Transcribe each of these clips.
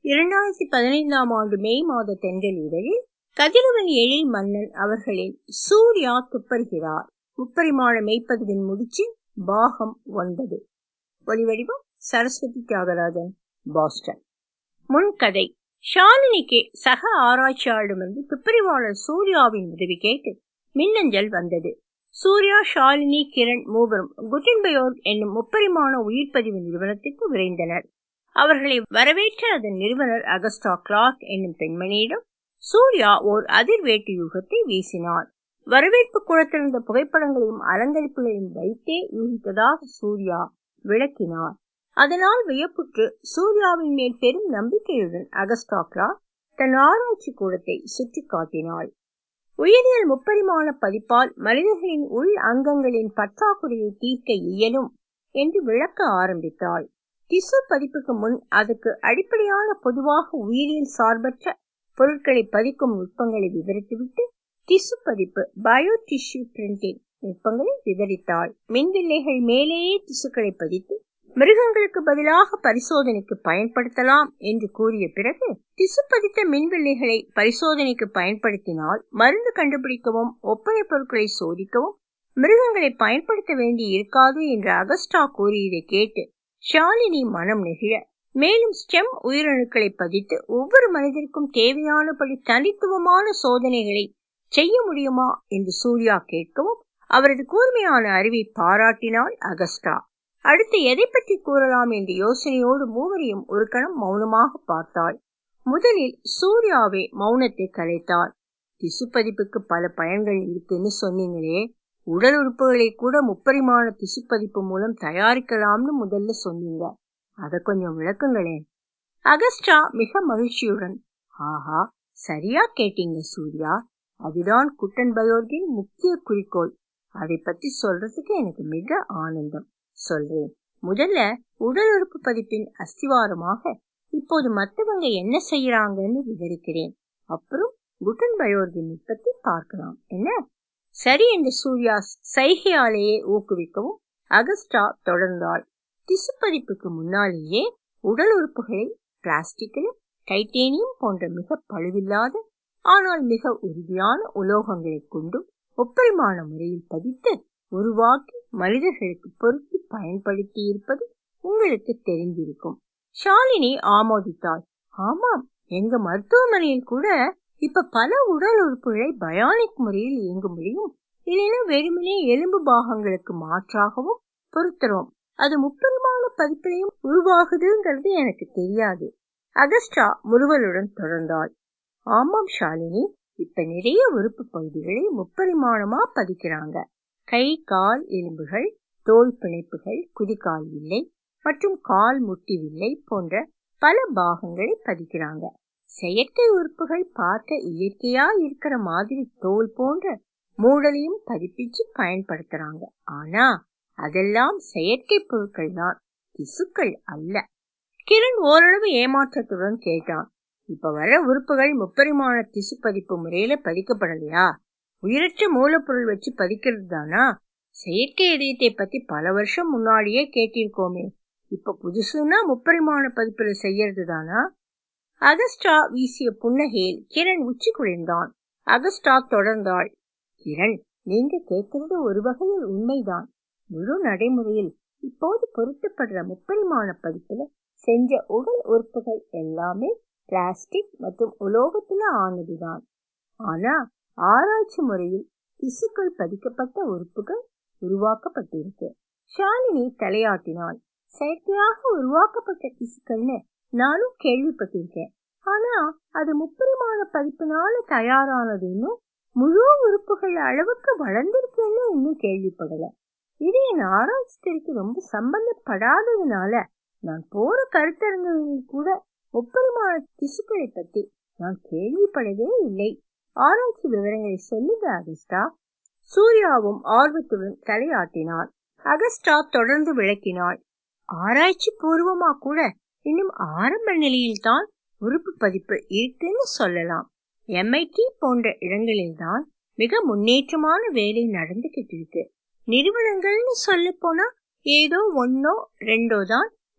இரண்டாயிரத்தி பதினைந்தாம் ஆண்டு மே மாத தென்றல் இதழில் கதிரவன் எழில் மன்னன் அவர்களின் சூர்யா துப்பறிகிறார் முப்பரிமாண மெய்ப்பதிவின் முடிச்சு பாகம் ஒன்பது ஒலிவடிவம் சரஸ்வதி தியாகராஜன் பாஸ்டன் முன்கதை ஷாலினிக்கு சக ஆராய்ச்சியாளரிடமிருந்து துப்பறிவாளர் சூர்யாவின் உதவி கேட்டு மின்னஞ்சல் வந்தது சூர்யா ஷாலினி கிரண் மூவரும் குட்டின்பயோர்க் என்னும் முப்பரிமாண உயிர்ப்பதிவு நிறுவனத்திற்கு விரைந்தனர் அவர்களை வரவேற்ற அதன் நிறுவனர் அகஸ்டா கிளார்க் என்னும் பெண்மணியிடம் சூர்யா ஓர் அதிர்வேட்டு யூகத்தை வீசினார் வரவேற்பு குளத்திலிருந்த புகைப்படங்களையும் அலங்கரிப்புகளையும் வைத்தே யூகித்ததாக சூர்யா விளக்கினார் அதனால் வியப்புற்று சூர்யாவின் மேல் பெரும் நம்பிக்கையுடன் அகஸ்டா கிளார்க் தன் ஆராய்ச்சி கூடத்தை சுற்றி காட்டினாள் உயிரியல் முப்பரிமாண பதிப்பால் மனிதர்களின் உள் அங்கங்களின் பற்றாக்குறையை தீர்க்க இயலும் என்று விளக்க ஆரம்பித்தாள் திசு பதிப்புக்கு முன் அதற்கு அடிப்படையான பொதுவாக உயிரியல் சார்பற்ற பொருட்களை பதிக்கும் நுட்பங்களை விவரித்துவிட்டு திசு பதிப்பு பயோ டிஷ்யூ பிரிண்டிங் நுட்பங்களை விவரித்தாள் மின்வில்லைகள் மேலேயே திசுக்களை பதித்து மிருகங்களுக்கு பதிலாக பரிசோதனைக்கு பயன்படுத்தலாம் என்று கூறிய பிறகு திசு பதித்த மின்வில்லைகளை பரிசோதனைக்கு பயன்படுத்தினால் மருந்து கண்டுபிடிக்கவும் ஒப்பனை பொருட்களை சோதிக்கவும் மிருகங்களை பயன்படுத்த வேண்டி இருக்காது என்று அகஸ்டா கூறியதை கேட்டு ஷாலினி மனம் நெகிழ மேலும் ஸ்டெம் உயிரணுக்களை பதித்து ஒவ்வொரு மனிதருக்கும் தேவையானபடி தனித்துவமான சோதனைகளை செய்ய முடியுமா என்று சூர்யா கேட்கவும் அவரது கூர்மையான அறிவை பாராட்டினாள் அகஸ்டா அடுத்து எதை பற்றி கூறலாம் என்ற யோசனையோடு மூவரையும் ஒரு கணம் மௌனமாக பார்த்தாள் முதலில் சூர்யாவே மௌனத்தை கலைத்தாள் திசு பதிப்புக்கு பல பயன்கள் இருக்குன்னு சொன்னீங்களே உடல் உறுப்புகளை கூட முப்பரிமாண திசு பதிப்பு மூலம் தயாரிக்கலாம்னு முதல்ல சொன்னீங்க அத கொஞ்சம் விளக்குங்களேன் அகஸ்டா மிக மகிழ்ச்சியுடன் ஆஹா சரியா கேட்டீங்க சூர்யா அதுதான் குட்டன் பயோர்கின் முக்கிய குறிக்கோள் அதை பத்தி சொல்றதுக்கு எனக்கு மிக ஆனந்தம் சொல்றேன் முதல்ல உடல் உறுப்பு பதிப்பின் அஸ்திவாரமாக இப்போது மத்தவங்க என்ன செய்யறாங்கன்னு விவரிக்கிறேன் அப்புறம் குட்டன் பயோர்கின் பத்தி பார்க்கலாம் என்ன சரி என்று சூர்யா சைகையாலேயே ஊக்குவிக்கவும் அகஸ்டா தொடர்ந்தாள் திசு பதிப்புக்கு முன்னாலேயே உடல் உறுப்புகளை பிளாஸ்டிக்கில் டைட்டேனியம் போன்ற மிக பழுவில்லாத ஆனால் மிக உறுதியான உலோகங்களை கொண்டும் ஒப்பரிமாண முறையில் பதித்து உருவாக்கி மனிதர்களுக்கு பொருத்தி பயன்படுத்தி இருப்பது உங்களுக்கு தெரிந்திருக்கும் ஷாலினி ஆமோதித்தாள் ஆமாம் எங்க மருத்துவமனையில் கூட இப்ப பல உடல் உறுப்புகளை பயானிக் முறையில் இயங்க முடியும் இல்லைன்னா வெறுமனே எலும்பு பாகங்களுக்கு மாற்றாகவும் பொருத்துறோம் அது முப்பரிமாண பதிப்பிலையும் உருவாகுதுங்கிறது எனக்கு தெரியாது அகஸ்டா முறுவலுடன் தொடர்ந்தாள் ஆமாம் ஷாலினி இப்ப நிறைய உறுப்பு பகுதிகளை முப்பரிமாணமா பதிக்கிறாங்க கை கால் எலும்புகள் தோல் பிணைப்புகள் குதிகால் வில்லை மற்றும் கால் முட்டி வில்லை போன்ற பல பாகங்களை பதிக்கிறாங்க செயற்கை உறுப்புகள் பார்க்க இயற்கையா இருக்கிற மாதிரி தோல் போன்ற மூடலையும் பதிப்பிச்சு பயன்படுத்துறாங்க ஆனா அதெல்லாம் செயற்கை பொருட்கள் தான் திசுக்கள் அல்ல கிரண் ஓரளவு ஏமாற்றத்துடன் கேட்டான் இப்ப வர உறுப்புகள் முப்பரிமாண திசு பதிப்பு முறையில பதிக்கப்படலையா உயிரற்ற மூலப்பொருள் வச்சு பதிக்கிறது தானா செயற்கை இதயத்தை பத்தி பல வருஷம் முன்னாடியே கேட்டிருக்கோமே இப்ப புதுசுன்னா முப்பரிமாண பதிப்புல செய்யறது தானா அகஸ்டா வீசிய புன்னகையில் கிரண் உச்சி குளிர்ந்தான் அகஸ்டா தொடர்ந்தாள் கிரண் நீங்க கேட்கிறது ஒரு வகையில் உண்மைதான் முழு நடைமுறையில் இப்போது பொருத்தப்படுற முப்பரிமாண பதிப்புல செஞ்ச உடல் உறுப்புகள் எல்லாமே பிளாஸ்டிக் மற்றும் உலோகத்துல ஆனதுதான் ஆனா ஆராய்ச்சி முறையில் திசுக்கள் பதிக்கப்பட்ட உறுப்புகள் உருவாக்கப்பட்டிருக்கு ஷாலினி தலையாட்டினாள் செயற்கையாக உருவாக்கப்பட்ட திசுக்கள்னு நானும் கேள்விப்பட்டிருக்கேன் ஆனா அது முப்பரிமாண பதிப்பினால தயாரானதுன்னு முழு உறுப்புகள் அளவுக்கு வளர்ந்திருக்குன்னு இன்னும் கேள்விப்படல இது என் ஆராய்ச்சி துறைக்கு ரொம்ப சம்பந்தப்படாததுனால நான் போற கருத்தரங்குகளில் கூட முப்பரிமாண திசுக்களை பத்தி நான் கேள்விப்படவே இல்லை ஆராய்ச்சி விவரங்களை சொல்லுங்க அகஸ்டா சூர்யாவும் ஆர்வத்துடன் தலையாட்டினார் அகஸ்டா தொடர்ந்து விளக்கினாள் ஆராய்ச்சி பூர்வமா கூட இன்னும் ஆரம்ப நிலையில்தான் உறுப்பு பதிப்பு இருக்குன்னு சொல்லலாம் எம்ஐடி போன்ற இடங்களில்தான் மிக முன்னேற்றமான வேலை நடந்துகிட்டு இருக்கு நிறுவனங்கள்னு சொல்ல போனா ஏதோ ஒன்னோ ரெண்டோ தான்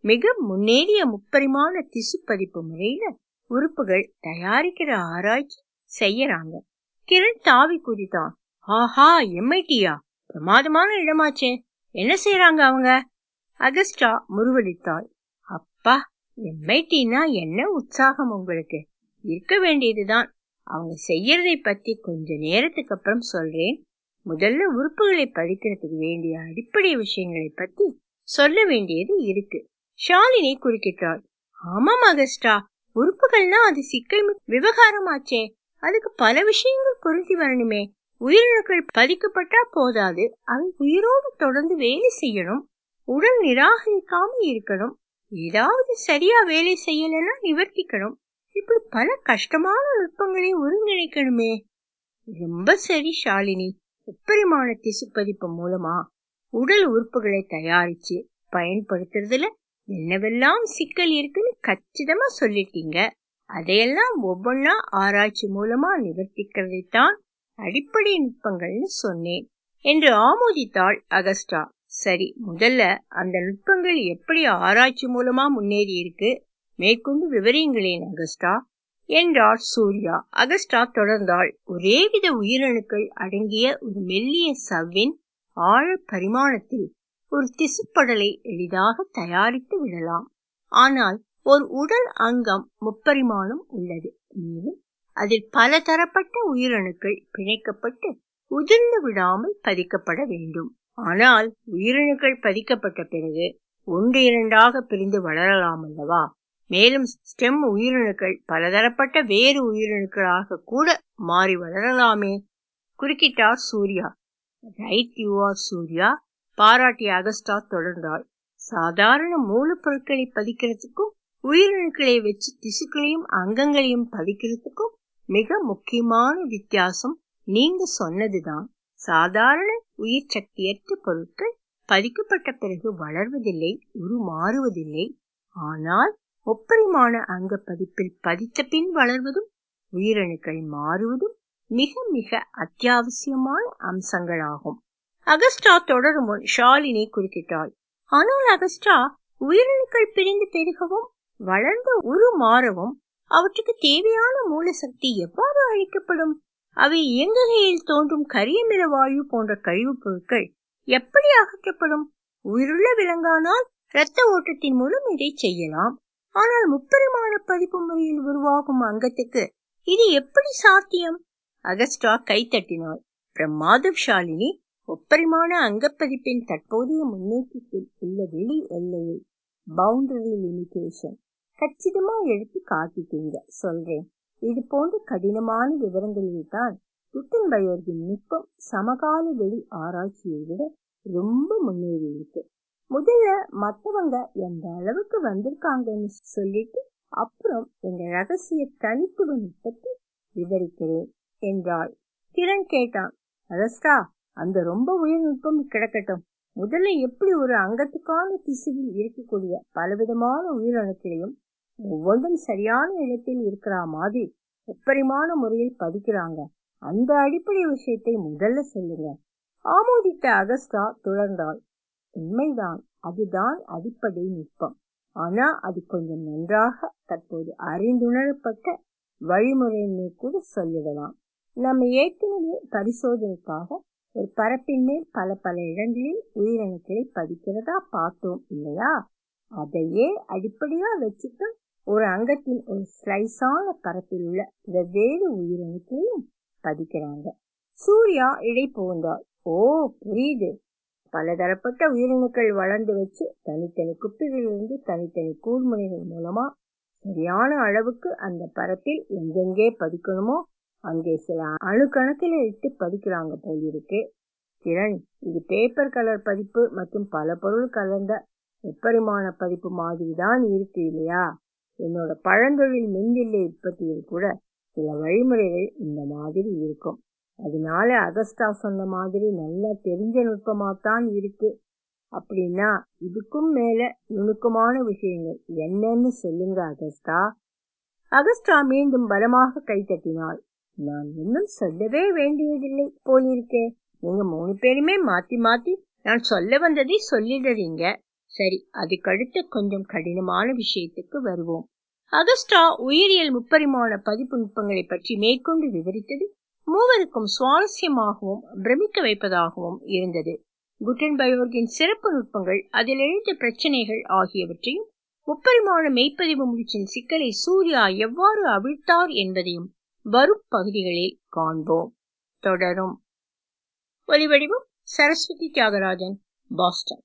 மிக முன்னேறிய முப்பரிமாண திசு பதிப்பு முறையில உறுப்புகள் தயாரிக்கிற ஆராய்ச்சி செய்யறாங்க கிரண் தாவி குதித்தான் ஆஹா எம்ஐடியா பிரமாதமான இடமாச்சே என்ன செய்யறாங்க அவங்க அகஸ்டா முருவளித்தாள் அப்பா எம்ஐடினா என்ன உற்சாகம் உங்களுக்கு இருக்க வேண்டியதுதான் அவங்க செய்யறதை பத்தி கொஞ்ச நேரத்துக்கு அப்புறம் சொல்றேன் முதல்ல உறுப்புகளை பதிக்கிறதுக்கு வேண்டிய அடிப்படை விஷயங்களை பத்தி சொல்ல வேண்டியது இருக்கு ஷாலினி குறுக்கிட்டாள் ஆமாம் அகஸ்டா உறுப்புகள்னா அது சிக்கல் விவகாரமாச்சே அதுக்கு பல விஷயங்கள் பொருந்தி வரணுமே உயிரிழக்கள் பதிக்கப்பட்டா போதாது அவை உயிரோடு தொடர்ந்து வேலை செய்யணும் உடல் நிராகரிக்காம இருக்கணும் ஏதாவது சரியா வேலை செய்யலன்னா நிவர்த்திக்கணும் இப்படி பல கஷ்டமான நுட்பங்களை ஒருங்கிணைக்கணுமே ரொம்ப சரி ஷாலினி முப்பரிமாண திசு பதிப்பு மூலமா உடல் உறுப்புகளை தயாரிச்சு பயன்படுத்துறதுல என்னவெல்லாம் சிக்கல் இருக்குன்னு கச்சிதமா சொல்லிட்டீங்க அதையெல்லாம் ஒவ்வொன்னா ஆராய்ச்சி மூலமா நிவர்த்திக்கிறதைத்தான் அடிப்படை நுட்பங்கள்னு சொன்னேன் என்று ஆமோதித்தாள் அகஸ்டா சரி முதல்ல அந்த நுட்பங்கள் எப்படி ஆராய்ச்சி மூலமா முன்னேறி இருக்கு மேற்கொண்டு விவரிங்களேன் அகஸ்டா என்றார் சூர்யா அகஸ்டா தொடர்ந்தாள் ஒரேவித உயிரணுக்கள் அடங்கிய ஒரு மெல்லிய சவ்வின் ஆழ பரிமாணத்தில் ஒரு திசுப்படலை எளிதாக தயாரித்து விடலாம் ஆனால் ஒரு உடல் அங்கம் முப்பரிமாணம் உள்ளது மேலும் அதில் பல தரப்பட்ட உயிரணுக்கள் பிணைக்கப்பட்டு உதிர்ந்து விடாமல் பதிக்கப்பட வேண்டும் ஆனால் உயிரணுக்கள் பதிக்கப்பட்ட பிறகு ஒன்று இரண்டாக பிரிந்து வளரலாம் அல்லவா மேலும் ஸ்டெம் உயிரணுக்கள் பலதரப்பட்ட வேறு உயிரணுக்களாக கூட மாறி வளரலாமே குறுக்கிட்டார் Surya right you are Surya பாராட்டிய அகஸ்டா தொடர்ந்தாள் சாதாரண மூலப்பொருட்களை பதிக்கிறதுக்கும் உயிரணுக்களை வச்சு திசுக்களையும் அங்கங்களையும் பதிக்கிறதுக்கும் மிக முக்கியமான வித்தியாசம் நீங்க சொன்னதுதான் சாதாரண உயிர் சக்தியற்ற பொருட்கள் பதிக்கப்பட்ட பிறகு வளர்வதில்லை உருமாறுவதில்லை ஆனால் முப்பரிமாண அங்க பதிப்பில் பதித்த பின் வளர்வதும் உயிரணுக்கள் மாறுவதும் மிக மிக அத்தியாவசியமான அம்சங்களாகும் அகஸ்டா தொடரும் முன் ஷாலினி குறுக்கிட்டாள் ஆனால் அகஸ்டா உயிரணுக்கள் பிரிந்து பெருகவும் வளர்ந்து உருமாறவும் அவற்றுக்கு தேவையான மூலசக்தி எவ்வாறு அளிக்கப்படும் அவை இயங்குகையில் தோன்றும் கரியமில வாயு போன்ற கழிவுப் பொருட்கள் எப்படி அகற்றப்படும் உயிருள்ள விலங்கானால் இரத்த ஓட்டத்தின் மூலம் இதை செய்யலாம் ஆனால் முப்பரிமாண பதிப்பு முறையில் உருவாகும் அங்கத்துக்கு இது எப்படி சாத்தியம் அகஸ்டா கைத்தட்டினாள் பிரமாதம் ஷாலினி முப்பரிமாண அங்கப்பதிப்பின் தற்போதைய முன்னேற்றத்தில் உள்ள வெளி எல்லையை பவுண்டரி லிமிடேஷன் கச்சிதமா எடுத்து காட்டிட்டீங்க சொல்றேன் இது போன்ற கடினமான விவரங்களில் தான் குட்டன்பயர்வின் நுட்பம் சமகால வெளி ஆராய்ச்சியை விட ரொம்ப முன்னேறி இருக்கு முதல்ல மத்தவங்க எந்த அளவுக்கு வந்திருக்காங்கன்னு சொல்லிட்டு அப்புறம் எங்க ரகசிய தனித்துவ நுட்பத்தை விவரிக்கிறேன் என்றாள் கிரண் கேட்டான் அதஸ்டா அந்த ரொம்ப உயர் நுட்பம் கிடக்கட்டும் முதல்ல எப்படி ஒரு அங்கத்துக்கான திசுவில் இருக்கக்கூடிய பலவிதமான உயிரணுக்களையும் ஒவ்வொன்றும் சரியான இடத்தில் இருக்கிற மாதிரி முப்பரிமாண முறையில் பதிக்கிறாங்க அந்த அடிப்படை விஷயத்தை முதல்ல சொல்லுங்க ஆமோதித்த அகஸ்டா தொடர்ந்தாள் உண்மைதான் அதுதான் அடிப்படை நுட்பம் ஆனா அது கொஞ்சம் நன்றாக தற்போது அறிந்துணரப்பட்ட வழிமுறைன்னு கூட சொல்லிடலாம் நம்ம ஏற்கனவே பரிசோதனைக்காக ஒரு பரப்பின் மேல் பல பல இடங்களில் உயிரணுக்களை பதிக்கிறதா பார்த்தோம் இல்லையா அதையே அடிப்படையா வச்சுட்டு ஒரு அங்கத்தின் ஒரு ஸ்லைஸான பரப்பில் உள்ள வெவ்வேறு உயிரணுக்களையும் பதிக்கிறாங்க சூர்யா இடை புகுந்தாள் ஓ புரியுது பலதரப்பட்ட உயிரணுக்கள் வளர்ந்து வச்சு தனித்தனி குப்பிகளிலிருந்து தனித்தனி கூர்முனைகள் மூலமா சரியான அளவுக்கு அந்த பரப்பில் எங்கெங்கே பதிக்கணுமோ அங்கே சில அணுக்கணக்கில் இட்டு பதிக்கிறாங்க போலிருக்கு கிரண் இது பேப்பர் கலர் பதிப்பு மற்றும் பல பொருள் கலந்த முப்பரிமாண பதிப்பு மாதிரி தான் இருக்கு இல்லையா என்னோட பழந்தொழில் மின்வில்லை உற்பத்தியில் கூட சில வழிமுறைகள் இந்த மாதிரி இருக்கும் அதனால அகஸ்டா சொன்ன மாதிரி நல்லா தெரிஞ்ச நுட்பமாத்தான் இருக்கு அப்படின்னா இதுக்கும் மேல நுணுக்கமான விஷயங்கள் என்னன்னு சொல்லுங்க அகஸ்டா அகஸ்டா மீண்டும் பலமாக கைத்தட்டினாள் நான் இன்னும் சொல்லவே வேண்டியதில்லை போலிருக்கே நீங்க மூணு பேருமே மாத்தி மாத்தி நான் சொல்ல வந்ததை சொல்லிடுறீங்க சரி அதுக்கடுத்த கொஞ்சம் கடினமான விஷயத்துக்கு வருவோம் அகஸ்டா உயிரியல் முப்பரிமாண பதிப்பு நுட்பங்களை பற்றி மேற்கொண்டு விவரித்தது மூவருக்கும் சுவாரஸ்யமாகவும் பிரமிக்க வைப்பதாகவும் இருந்தது குட்டன்பயோர்கின் சிறப்பு நுட்பங்கள் அதில் எழுந்த பிரச்சனைகள் ஆகியவற்றையும் முப்பரிமாண மெய்ப்பதிவு முடிச்சின் சிக்கலை சூர்யா எவ்வாறு அவிழ்த்தார் என்பதையும் வரும் பகுதிகளில் காண்போம் தொடரும் ஒலிவடிவம் சரஸ்வதி தியாகராஜன் பாஸ்டன்